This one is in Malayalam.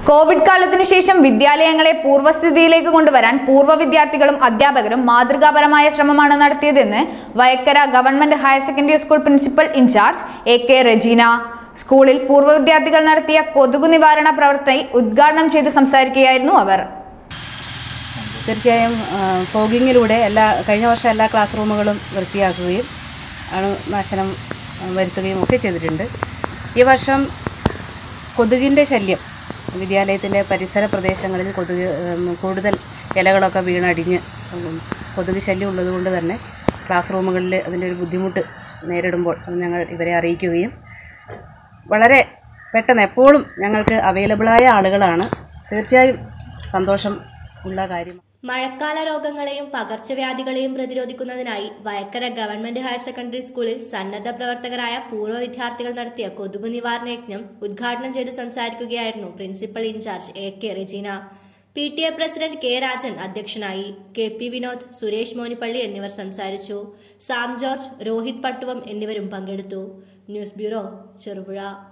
കോവിഡ് കാലത്തിനു ശേഷം വിദ്യാലയങ്ങളെ പൂർവ്വസ്ഥിതിയിലേക്ക് കൊണ്ടുവരാൻ പൂർവ്വ വിദ്യാർത്ഥികളും അധ്യാപകരും മാതൃകാപരമായ ശ്രമമാണ് നടത്തിയതെന്ന് Vayakkara government higher secondary school principal incharge A K Regina സ്കൂളിൽ പൂർവ്വ വിദ്യാർത്ഥികൾ നടത്തിയ കൊതുകു നിവാരണ പ്രവർത്തനം ഉദ്ഘാടനം ചെയ്ത് സംസാരിക്കുകയായിരുന്നു അവർ തീർച്ചയായും ഫോഗിങ്ങിലൂടെ എല്ലാ കഴിഞ്ഞ വർഷം എല്ലാ ക്ലാസ് റൂമുകളും വൃത്തിയാക്കുകയും അണുനാശനം ആ, വരുത്തുകയും ഒക്കെ ചെയ്തിട്ടുണ്ട് ഈ വർഷം കൊതുകിൻ്റെ ശല്യം വിദ്യാലയത്തിൻ്റെ പരിസര പ്രദേശങ്ങളിൽ കൊതുക് ഉം, കൂടുതൽ ഇലകളൊക്കെ വീണടിഞ്ഞ് ഉം, കൊതുക് ശല്യം ഉള്ളതുകൊണ്ട് തന്നെ ക്ലാസ് റൂമുകളിൽ അതിൻ്റെ ഒരു ബുദ്ധിമുട്ട് നേരിടുമ്പോൾ അത് ഞങ്ങൾ ഇവരെ അറിയിക്കുകയും വളരെ പെട്ടെന്ന് എപ്പോഴും ഞങ്ങൾക്ക് അവൈലബിളായ ആളുകളാണ് തീർച്ചയായും സന്തോഷം ഉള്ള കാര്യമാണ് മഴക്കാല രോഗങ്ങളെയും പകർച്ചവ്യാധികളെയും പ്രതിരോധിക്കുന്നതിനായി വയക്കര ഗവൺമെന്റ് ഹയർ സെക്കൻഡറി സ്കൂളിൽ സന്നദ്ധ പ്രവർത്തകരായ പൂർവ്വ വിദ്യാർത്ഥികൾ നടത്തിയ കൊതുകു നിവാരണ യജ്ഞം ഉദ്ഘാടനം ചെയ്ത് സംസാരിക്കുകയായിരുന്നു principal incharge A K Regina P T A president K Rajan അധ്യക്ഷനായി കെ പി വിനോദ് സുരേഷ് മോനിപ്പള്ളി എന്നിവർ സംസാരിച്ചു സാം ജോർജ് രോഹിത് പട്ടുവം എന്നിവരും പങ്കെടുത്തു ന്യൂസ് ബ്യൂറോ ചെറുപുഴ